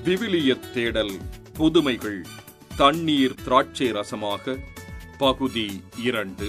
விவிலியத் தேடல் புதுமைகள் தண்ணீர் திராட்சை ரசமாக பகுதி இரண்டு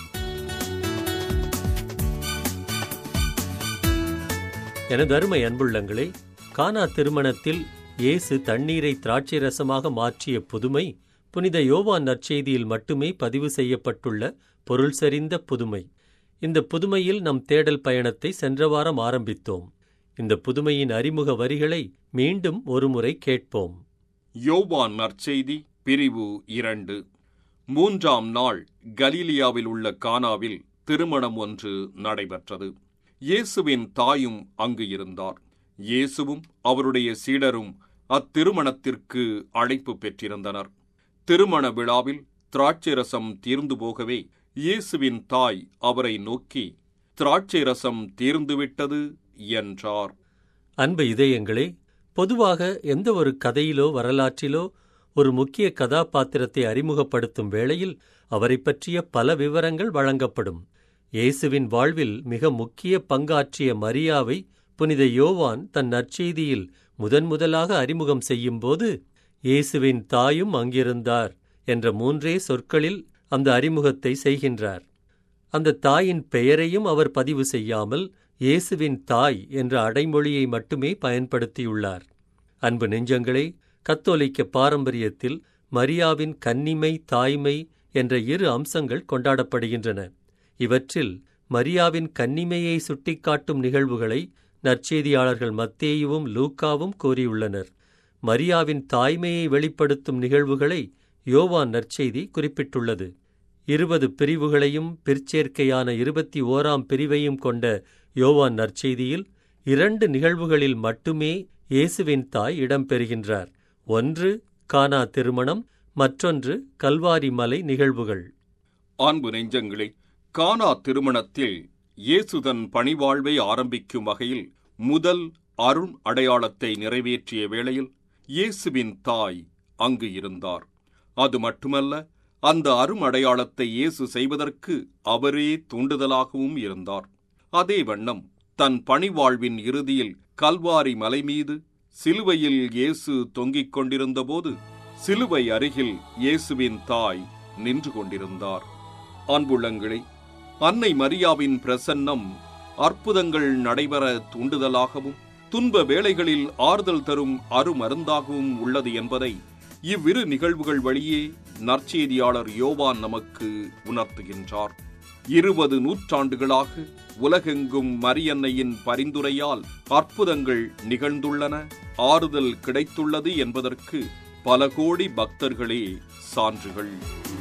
எனது அருமை அன்புள்ளங்களே கானா திருமணத்தில் இயேசு தண்ணீரை திராட்சை ரசமாக மாற்றிய புதுமை புனித யோவான் நற்செய்தியில் மட்டுமே பதிவு செய்யப்பட்டுள்ள பொருள் செறிந்த புதுமை இந்த புதுமையில் நம் தேடல் பயணத்தை சென்ற வாரம் ஆரம்பித்தோம் இந்த புதுமையின் அறிமுக வரிகளை மீண்டும் ஒருமுறை கேட்போம் யோவான் நற்செய்தி பிரிவு இரண்டு மூன்றாம் நாள் கலீலியாவில் உள்ள கானாவில் திருமணம் ஒன்று நடைபெற்றது இயேசுவின் தாயும் அங்கு இருந்தார் இயேசுவும் அவருடைய சீடரும் அத்திருமணத்திற்கு அழைப்பு பெற்றிருந்தனர் திருமண விழாவில் திராட்சை ரசம் தீர்ந்து போகவே இயேசுவின் தாய் அவரை நோக்கி திராட்சை ரசம் தீர்ந்துவிட்டது என்றார் அன்பு இதயங்களே பொதுவாக எந்த ஒரு கதையிலோ வரலாற்றிலோ ஒரு முக்கிய கதாபாத்திரத்தை அறிமுகப்படுத்தும் வேளையில் அவரைப் பற்றிய பல விவரங்கள் வழங்கப்படும் இயேசுவின் வாழ்வில் மிக முக்கிய பங்காற்றிய மரியாவை புனித யோவான் தன் நற்செய்தியில் முதன்முதலாக அறிமுகம் செய்யும்போது இயேசுவின் தாயும் அங்கிருந்தார் என்ற மூன்றே சொற்களில் அந்த அறிமுகத்தை செய்கின்றார் அந்த தாயின் பெயரையும் அவர் பதிவு செய்யாமல் இயேசுவின் தாய் என்ற அடைமொழியை மட்டுமே பயன்படுத்தியுள்ளார் அன்பு நெஞ்சங்களே கத்தோலிக்க பாரம்பரியத்தில் மரியாவின் கன்னிமை தாய்மை என்ற இரு அம்சங்கள் கொண்டாடப்படுகின்றன இவற்றில் மரியாவின் கன்னிமையை சுட்டிக்காட்டும் நிகழ்வுகளை நற்செய்தியாளர்கள் மத்தேயுவும் லூக்காவும் கூறியுள்ளனர் மரியாவின் தாய்மையை வெளிப்படுத்தும் நிகழ்வுகளை யோவான் நற்செய்தி குறிப்பிட்டுள்ளது இருபது பிரிவுகளையும் பிற்சேர்க்கையான இருபத்தி ஓராம் பிரிவையும் கொண்ட யோவான் நற்செய்தியில் இரண்டு நிகழ்வுகளில் மட்டுமே இயேசுவின் தாய் இடம்பெறுகின்றார் ஒன்று கானா திருமணம் மற்றொன்று கல்வாரி மலை நிகழ்வுகள் அன்பு நெஞ்சங்களே கானா திருமணத்தில் இயேசு தன் பணிவாழ்வை ஆரம்பிக்கும் வகையில் முதல் அருண் அடையாளத்தை நிறைவேற்றிய வேளையில் இயேசுவின் தாய் அங்கு இருந்தார் அது மட்டுமல்ல அந்த அரும் அடையாளத்தை இயேசு செய்வதற்கு அவரே தூண்டுதலாகவும் இருந்தார் அதே வண்ணம் தன் பணிவாழ்வின் இறுதியில் கல்வாரி மலை மீது சிலுவையில் இயேசு தொங்கிக் கொண்டிருந்தபோது சிலுவை அருகில் இயேசுவின் தாய் நின்று கொண்டிருந்தார் அன்புள்ளங்களே அன்னை மரியாவின் பிரசன்னம் அற்புதங்கள் நடைபெற தூண்டுதலாகவும் துன்ப வேளைகளில் ஆறுதல் தரும் அருமருந்தாகவும் உள்ளது என்பதை இவ்விரு நிகழ்வுகள் வழியே நற்செய்தியாளர் யோவான் நமக்கு உணர்த்துகின்றார் இருபது நூற்றாண்டுகளாக உலகெங்கும் மரியன்னையின் பரிந்துரையால் அற்புதங்கள் நிகழ்ந்துள்ளன ஆறுதல் கிடைத்துள்ளது என்பதற்கு பல கோடி பக்தர்களே சான்றுகள்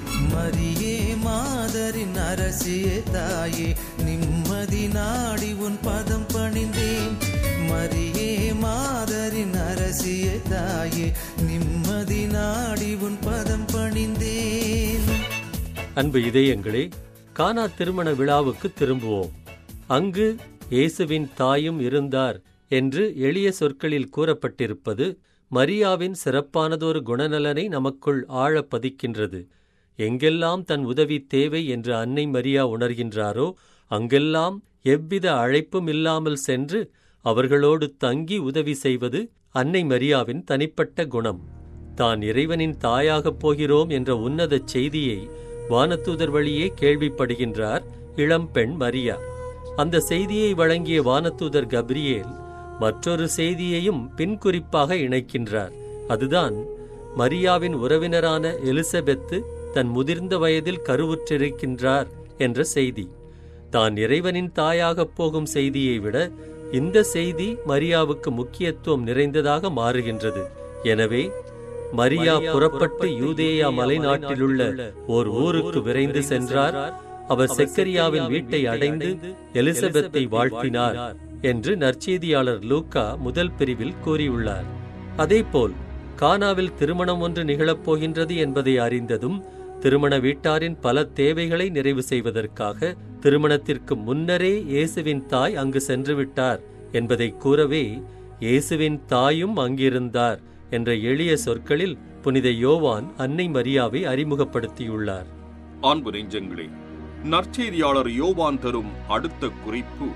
மரியே மாதரின் அரசியே தாயே நிம்மதி நாடி உன் பதம் பணிந்தேன் மரியே மாதரின் அரசியே தாயே நிம்மதி நாடி உன் பதம் பணிந்தேன் அன்பு இதயங்களே கானா திருமண விழாவுக்கு திரும்புவோம் அங்கு இயேசுவின் தாயும் இருந்தார் என்று எளிய சொற்களில் கூறப்பட்டிருப்பது மரியாவின் சிறப்பானதொரு குணநலனை நமக்குள் ஆழ பதிக்கின்றது எங்கெல்லாம் தன் உதவி தேவை என்று அன்னை மரியா உணர்கின்றாரோ அங்கெல்லாம் எவ்வித அழைப்பும் இல்லாமல் சென்று அவர்களோடு தங்கி உதவி செய்வது அன்னை மரியாவின் தனிப்பட்ட குணம் தான் இறைவனின் தாயாகப் போகிறோம் என்ற உன்னதச் செய்தியை வானதூதர் வழியே கேள்விப்படுகின்றார் இளம்பெண் மரியா அந்த செய்தியை வழங்கிய வானதூதர் கப்ரியேல் மற்றொரு செய்தியையும் பின்குறிப்பாக இணைக்கின்றார் அதுதான் மரியாவின் உறவினரான எலிசபெத்து தன் முதிர்ந்த வயதில் கருவுற்றிருக்கின்றார் என்ற செய்தி தான் இறைவனின் தாயாகப் போகும் செய்தியை விட இந்த செய்தி மரியாவுக்கு முக்கியத்துவம் நிறைந்ததாக மாறுகின்றது எனவே மரியா புறப்பட்டு யூதேயா மலைநாட்டிலுள்ள ஓர் ஊருக்கு விரைந்து சென்றார் அவர் செக்கரியாவின் வீட்டை அடைந்து எலிசபெத்தை வாழ்த்தினார் என்று நற்செய்தியாளர் லூக்கா முதல் பிரிவில் கூறியுள்ளார் அதேபோல் கானாவில் திருமணம் ஒன்று நிகழப்போகின்றது என்பதை அறிந்ததும் திருமண வீட்டாரின் பல தேவைகளை நிறைவு செய்வதற்காக திருமணத்திற்கு முன்னரே இயேசுவின் தாய் அங்கு சென்று விட்டார் என்பதை கூறவே இயேசுவின் தாயும் அங்கிருந்தார் என்ற எளிய சொற்களில் புனித யோவான் அன்னை மரியாவை அறிமுகப்படுத்தியுள்ளார் அன்பு நெஞ்சங்களே நற்செய்தியாளர் யோவான் தரும் அடுத்த குறிப்பு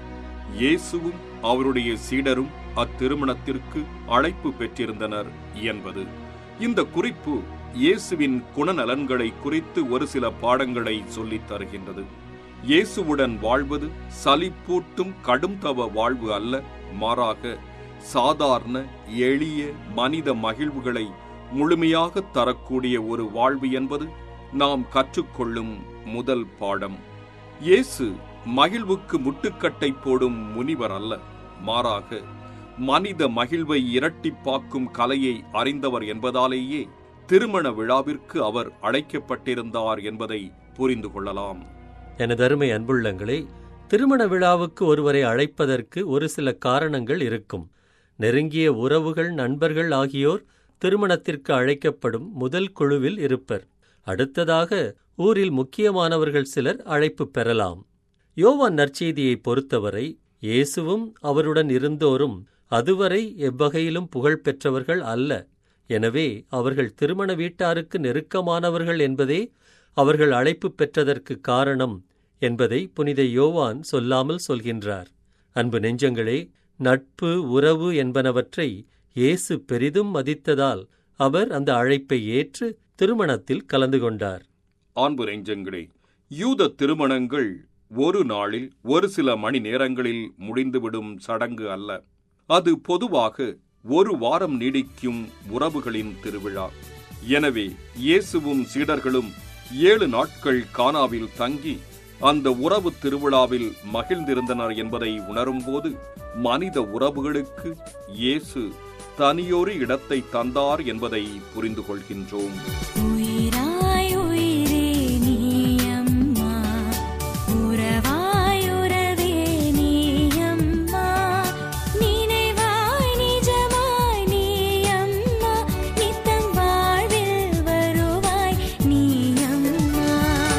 இயேசுவும் அவருடைய சீடரும் அத்திருமணத்திற்கு அழைப்பு பெற்றிருந்தனர் என்பது இந்த குறிப்பு இயேசுவின் குணநலன்களை குறித்து ஒரு சில பாடங்களை சொல்லித் தருகின்றது இயேசுவுடன் வாழ்வது சலிப்பூட்டும் கடும் தவ வாழ்வு அல்ல மாறாக சாதாரண எளிய மனித மகிழ்வுகளை முழுமையாக தரக்கூடிய ஒரு வாழ்வு என்பது நாம் கற்றுக்கொள்ளும் முதல் பாடம் இயேசு மகிழ்வுக்கு முட்டுக்கட்டை போடும் முனிவர் அல்ல மாறாக மனித மகிழ்வை இரட்டிப்பாக்கும் கலையை அறிந்தவர் என்பதாலேயே திருமண விழாவிற்கு அவர் அழைக்கப்பட்டிருந்தார் என்பதை புரிந்து கொள்ளலாம் எனதருமை அன்புள்ளங்களே திருமண விழாவுக்கு ஒருவரை அழைப்பதற்கு ஒரு சில காரணங்கள் இருக்கும் நெருங்கிய உறவுகள் நண்பர்கள் ஆகியோர் திருமணத்திற்கு அழைக்கப்படும் முதல் குழுவில் இருப்பர் அடுத்ததாக ஊரில் முக்கியமானவர்கள் சிலர் அழைப்பு பெறலாம் யோவான் நற்செய்தியை பொறுத்தவரை இயேசுவும் அவருடன் இருந்தோரும் அதுவரை எவ்வகையிலும் புகழ் பெற்றவர்கள் அல்ல எனவே அவர்கள் திருமண வீட்டாருக்கு நெருக்கமானவர்கள் என்பதே அவர்கள் அழைப்பு பெற்றதற்கு காரணம் என்பதை புனித யோவான் சொல்லாமல் சொல்கின்றார் அன்பு நெஞ்சங்களே நட்பு உறவு என்பனவற்றை இயேசு பெரிதும் மதித்ததால் அவர் அந்த அழைப்பை ஏற்று திருமணத்தில் கலந்து கொண்டார் ஆண்பு நெஞ்சங்களே யூத திருமணங்கள் ஒரு நாளில் ஒரு சில மணி நேரங்களில் முடிந்துவிடும் சடங்கு அல்ல அது பொதுவாக ஒரு வாரம் நீடிக்கும் உறவுகளின் திருவிழா எனவே இயேசுவும் சீடர்களும் ஏழு நாட்கள் கானாவில் தங்கி அந்த உறவு திருவிழாவில் மகிழ்ந்திருந்தனர் என்பதை உணரும்போது மனித உறவுகளுக்கு இயேசு தனியொரு இடத்தை தந்தார் என்பதை புரிந்து கொள்கின்றோம் உயிராய் உயிரே நீயம்மா உறவாய் உறவே நீயம்மா நினைவாய் நிஜமாய் நீயம்மா நித்தம் வாழ்வில் வருவாய் நீயம்மா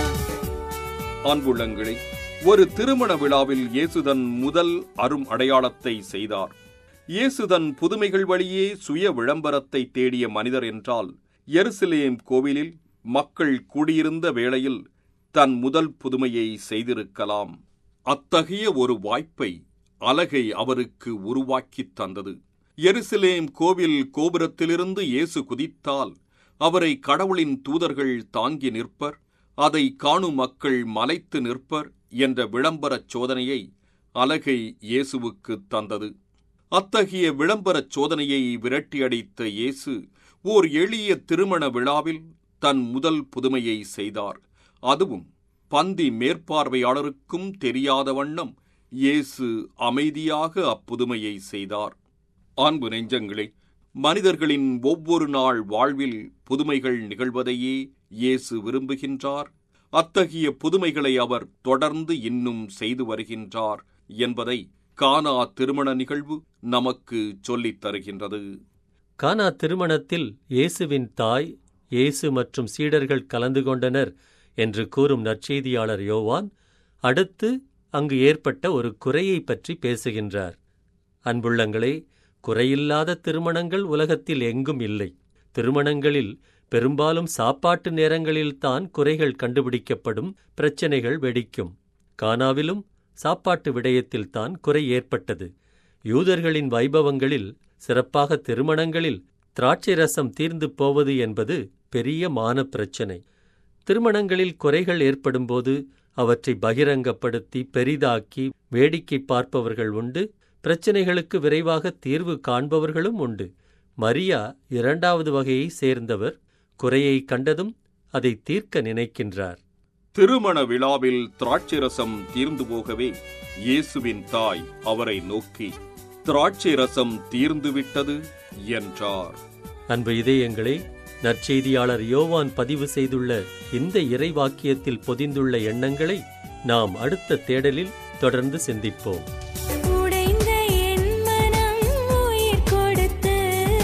அன்புள்ளங்களே ஒரு திருமண விழாவில் இயேசுதன் முதல் அரும் அடையாளத்தை செய்தார் இயேசுதன் புதுமைகள் வழியே சுய விளம்பரத்தை தேடிய மனிதர் என்றால் எருசலேம் கோவிலில் மக்கள் கூடியிருந்த வேளையில் தன் முதல் புதுமையை செய்திருக்கலாம் அத்தகைய ஒரு வாய்ப்பை அலகை அவருக்கு உருவாக்கித் தந்தது எருசலேம் கோவில் கோபுரத்திலிருந்து இயேசு குதித்தால் அவரை கடவுளின் தூதர்கள் தாங்கி நிற்பர் அதை காணும் மக்கள் மலைத்து நிற்பர் என்ற விளம்பரச் சோதனையை அலகை இயேசுவுக்கு தந்தது அத்தகைய விளம்பரச் சோதனையை விரட்டியடித்த இயேசு ஓர் எளிய திருமண விழாவில் தன் முதல் புதுமையை செய்தார் அதுவும் பந்தி மேற்பார்வையாளருக்கும் தெரியாத வண்ணம் இயேசு அமைதியாக அப்புதுமையை செய்தார் அன்பு நெஞ்சங்களே மனிதர்களின் ஒவ்வொரு நாள் வாழ்வில் புதுமைகள் நிகழ்வதையே இயேசு விரும்புகின்றார் அத்தகைய புதுமைகளை அவர் தொடர்ந்து இன்னும் செய்து வருகின்றார் என்பதை கானா திருமண நிகழ்வு நமக்கு சொல்லித் தருகின்றது கானா திருமணத்தில் இயேசுவின் தாய் இயேசு மற்றும் சீடர்கள் கலந்து கொண்டனர் என்று கூறும் நற்செய்தியாளர் யோவான் அடுத்து அங்கு ஏற்பட்ட ஒரு குறையை பற்றி பேசுகின்றார் அன்புள்ளங்களே குறையில்லாத திருமணங்கள் உலகத்தில் எங்கும் இல்லை திருமணங்களில் பெரும்பாலும் சாப்பாட்டு நேரங்களில்தான் குறைகள் கண்டுபிடிக்கப்படும் பிரச்சனைகள் வெடிக்கும் கானாவிலும் சாப்பாட்டு விடயத்தில்தான் குறை ஏற்பட்டது யூதர்களின் வைபவங்களில் சிறப்பாக திருமணங்களில் திராட்சை ரசம் தீர்ந்து போவது என்பது பெரிய மான பிரச்சனை திருமணங்களில் குறைகள் ஏற்படும்போது அவற்றை பகிரங்கப்படுத்தி பெரிதாக்கி வேடிக்கை பார்ப்பவர்கள் உண்டு பிரச்சனைகளுக்கு விரைவாக தீர்வு காண்பவர்களும் உண்டு மரியா இரண்டாவது வகையை சேர்ந்தவர் குறையை கண்டதும் அதை தீர்க்க நினைக்கின்றார் திருமண விழாவில் திராட்சை ரசம் தீர்ந்து போகவே இயேசுவின் தாய் அவரை நோக்கி திராட்சை ரசம் தீர்ந்துவிட்டது என்றார் அன்பு இதயங்களே நற்செய்தியாளர் யோவான் பதிவு செய்துள்ள இந்த இறைவாக்கியத்தில் பொதிந்துள்ள எண்ணங்களை நாம் அடுத்த தேடலில் தொடர்ந்து சிந்திப்போம் உடைந்த என் மனம் உயிர் கொடுத்து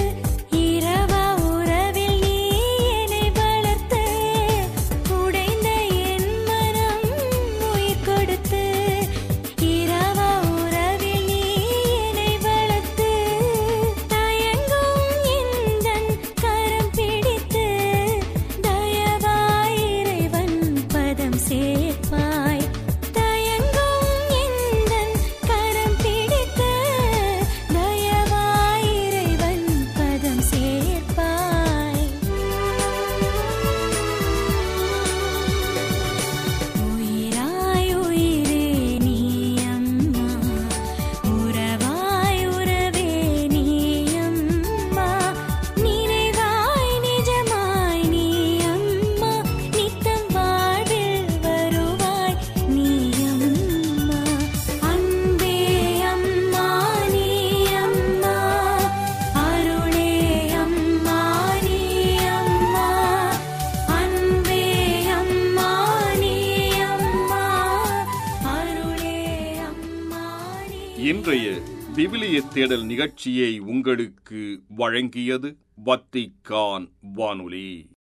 இரவா உறவில் நீ என்னை வளர்த்து உடைந்த என் மனம் உயிர் கொடுத்து இரவா உறவில் நீ என்னை வளர்த்து தயங்கும் எந்தன் கரம் பிடித்து தயவாய் இறைவன் பதம் சேர்ப்பாய் தயங்கும் எந்தன் கரம் இன்றைய விவிலிய தேடல் நிகழ்ச்சியை உங்களுக்கு வழங்கியது வத்திக்கான் வானொலி